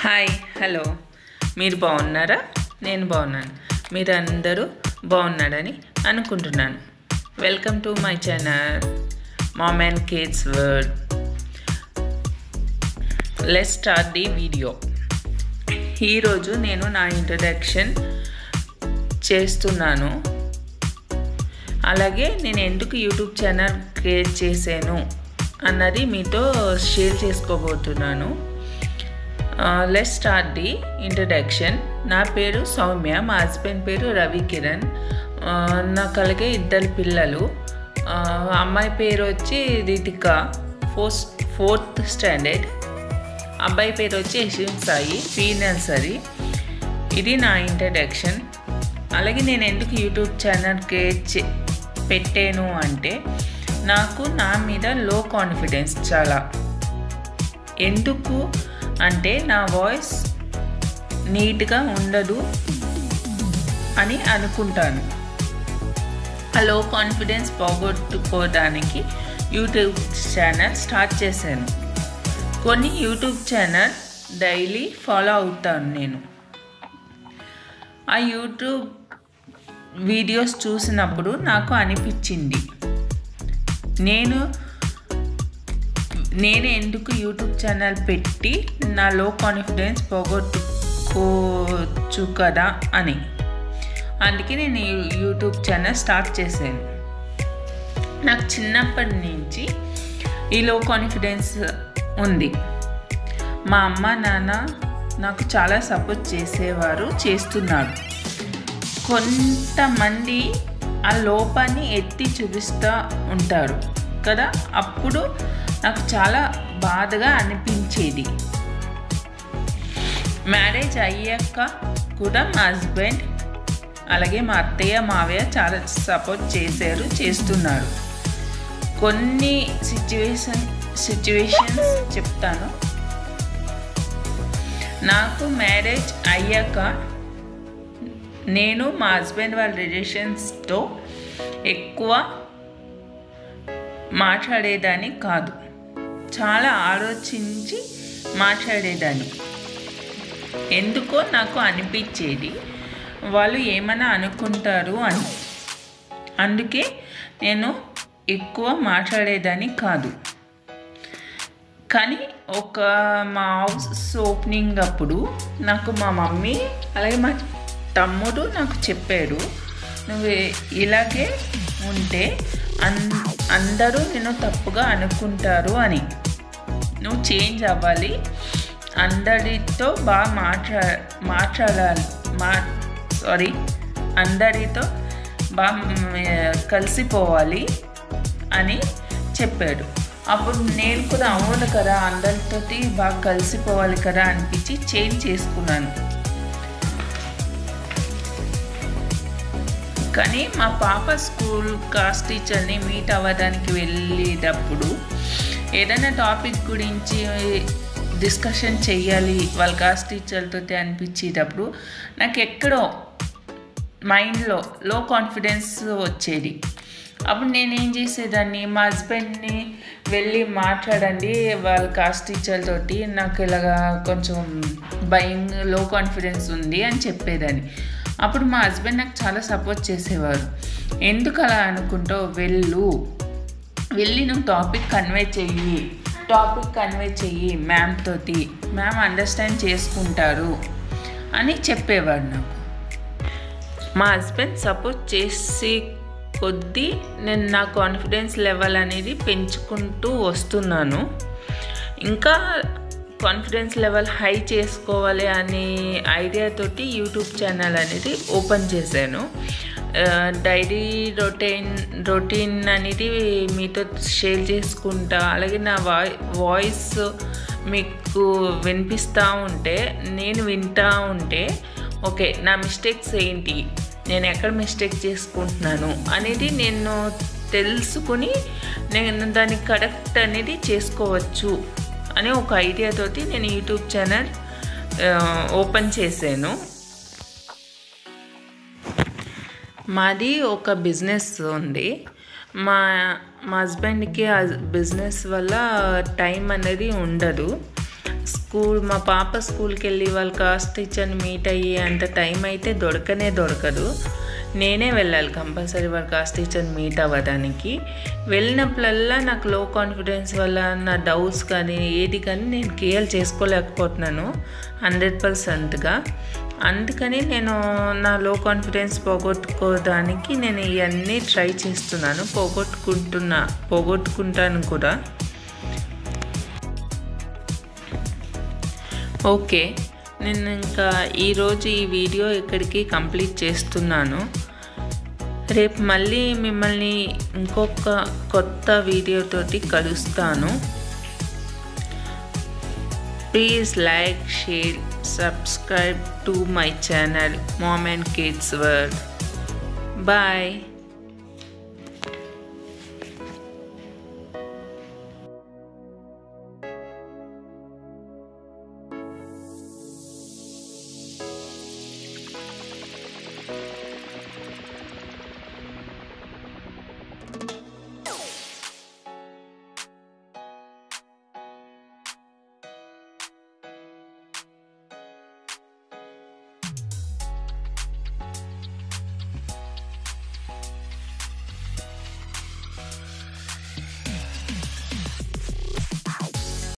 hi hello మీరు బాగున్నారా నేను బాగున్నాను మీరు అందరూ బాగున్నారని అనుకుంటున్నాను welcome to my channel mom and kids world let start the video ఈరోజు నేను నా ఇంట్రడక్షన్ చేస్తున్నాను అలాగే నేను ఎందుకు యూట్యూబ్ ఛానల్ క్రియేట్ చేశాను అన్నది మీతో షేర్ చేసుకోబోతున్నాను లెట్ స్టార్ట్ ది ఇంట్రడక్షన్ నా పేరు సౌమ్య మా హస్బెండ్ పేరు రవి కిరణ్ నాకు అలాగే ఇద్దరు పిల్లలు అమ్మాయి పేరు వచ్చి రితిక ఫోర్త్ ఫోర్త్ స్టాండర్డ్ అబ్బాయి పేరు వచ్చి యశ్విన్ సాయి ప్రీ నర్సరీ ఇది నా ఇంట్రడక్షన్ అలాగే నేను ఎందుకు యూట్యూబ్ ఛానల్ క్రియేట్ చే పెట్టాను అంటే నాకు నా మీద లో కాన్ఫిడెన్స్ చాలా ఎందుకు అంటే నా వాయిస్ నీట్గా ఉండదు అని అనుకుంటాను ఆ లో కాన్ఫిడెన్స్ పోగొట్టుకోవడానికి యూట్యూబ్ ఛానల్ స్టార్ట్ చేశాను కొన్ని యూట్యూబ్ ఛానల్ డైలీ ఫాలో అవుతాను నేను ఆ యూట్యూబ్ వీడియోస్ చూసినప్పుడు నాకు అనిపించింది నేను నేను ఎందుకు యూట్యూబ్ ఛానల్ పెట్టి నా లో కాన్ఫిడెన్స్ పోగొట్టుకోవచ్చు కదా అని అందుకే నేను యూట్యూబ్ ఛానల్ స్టార్ట్ చేశాను నాకు చిన్నప్పటి నుంచి ఈ లో కాన్ఫిడెన్స్ ఉంది మా అమ్మ నాన్న నాకు చాలా సపోర్ట్ చేసేవారు చేస్తున్నారు కొంతమంది ఆ లోపాన్ని ఎత్తి చూపిస్తూ ఉంటారు కదా అప్పుడు నాకు చాలా బాధగా అనిపించేది మ్యారేజ్ అయ్యాక కూడా మా హస్బెండ్ అలాగే మా అత్తయ్య మావయ్య చాలా సపోర్ట్ చేశారు చేస్తున్నారు కొన్ని సిచ్యువేషన్ సిచ్యువేషన్స్ చెప్తాను నాకు మ్యారేజ్ అయ్యాక నేను మా హస్బెండ్ వాళ్ళ రిలేషన్స్తో ఎక్కువ మాట్లాడేదాన్ని కాదు చాలా ఆలోచించి మాట్లాడేదాన్ని ఎందుకో నాకు అనిపించేది వాళ్ళు ఏమైనా అనుకుంటారు అని అందుకే నేను ఎక్కువ మాట్లాడేదాన్ని కాదు కానీ ఒక మా హౌస్ ఓపెనింగ్ అప్పుడు నాకు మా మమ్మీ అలాగే మా తమ్ముడు నాకు చెప్పాడు నువ్వు ఇలాగే ఉంటే అన్ అందరూ నేను తప్పుగా అనుకుంటారు అని నువ్వు చేంజ్ అవ్వాలి అందరితో బాగా మాట్లా మాట్లాడాలి మా సారీ అందరితో బాగా కలిసిపోవాలి అని చెప్పాడు అప్పుడు నేను కూడా అవును కదా అందరితోటి బాగా కలిసిపోవాలి కదా అనిపించి చేంజ్ చేసుకున్నాను కానీ మా పాప స్కూల్ క్లాస్ టీచర్ని మీట్ అవ్వడానికి వెళ్ళేటప్పుడు ఏదైనా టాపిక్ గురించి డిస్కషన్ చెయ్యాలి వాళ్ళ క్లాస్ టీచర్లతో అనిపించేటప్పుడు నాకు ఎక్కడో మైండ్లో లో కాన్ఫిడెన్స్ వచ్చేది అప్పుడు నేనేం చేసేదాన్ని మా హస్బెండ్ని వెళ్ళి మాట్లాడండి వాళ్ళ క్లాస్ టీచర్తోటి నాకు ఇలాగా కొంచెం భయం లో కాన్ఫిడెన్స్ ఉంది అని చెప్పేదాన్ని అప్పుడు మా హస్బెండ్ నాకు చాలా సపోర్ట్ చేసేవారు ఎందుకు అలా అనుకుంటావు వెళ్ళు వెళ్ళి నువ్వు టాపిక్ కన్వే చెయ్యి టాపిక్ కన్వే చెయ్యి మ్యామ్ తోటి మ్యామ్ అండర్స్టాండ్ చేసుకుంటారు అని చెప్పేవాడు నాకు మా హస్బెండ్ సపోర్ట్ చేసి కొద్దీ నేను నా కాన్ఫిడెన్స్ లెవెల్ అనేది పెంచుకుంటూ వస్తున్నాను ఇంకా కాన్ఫిడెన్స్ లెవెల్ హై చేసుకోవాలి అనే ఐడియాతోటి యూట్యూబ్ ఛానల్ అనేది ఓపెన్ చేశాను డైలీ రొటీన్ రొటీన్ అనేది మీతో షేర్ చేసుకుంటా అలాగే నా వాయి వాయిస్ మీకు వినిపిస్తూ ఉంటే నేను వింటూ ఉంటే ఓకే నా మిస్టేక్స్ ఏంటి నేను ఎక్కడ మిస్టేక్ చేసుకుంటున్నాను అనేది నేను తెలుసుకుని నేను దాన్ని కరెక్ట్ అనేది చేసుకోవచ్చు అనే ఒక ఐడియాతోటి నేను యూట్యూబ్ ఛానల్ ఓపెన్ చేశాను మాది ఒక బిజినెస్ ఉంది మా మా హస్బెండ్కి ఆ బిజినెస్ వల్ల టైం అనేది ఉండదు స్కూల్ మా పాప స్కూల్కి వెళ్ళి వాళ్ళ క్లాస్ టీచర్ని మీట్ అయ్యి అంత టైం అయితే దొరకనే దొరకదు నేనే వెళ్ళాలి కంపల్సరీ వాళ్ళ క్లాస్ టీచర్ని మీట్ అవ్వడానికి వెళ్ళినప్పుడల్లా నాకు లో కాన్ఫిడెన్స్ వల్ల నా డౌట్స్ కానీ ఏది కానీ నేను క్లియర్ చేసుకోలేకపోతున్నాను హండ్రెడ్ పర్సెంట్గా అందుకని నేను నా లో కాన్ఫిడెన్స్ పోగొట్టుకోవడానికి నేను ఇవన్నీ ట్రై చేస్తున్నాను పోగొట్టుకుంటున్నా పోగొట్టుకుంటాను కూడా ఓకే నేను ఇంకా ఈరోజు ఈ వీడియో ఇక్కడికి కంప్లీట్ చేస్తున్నాను రేపు మళ్ళీ మిమ్మల్ని ఇంకొక కొత్త వీడియోతోటి కలుస్తాను please like share subscribe to my channel mom and kids world bye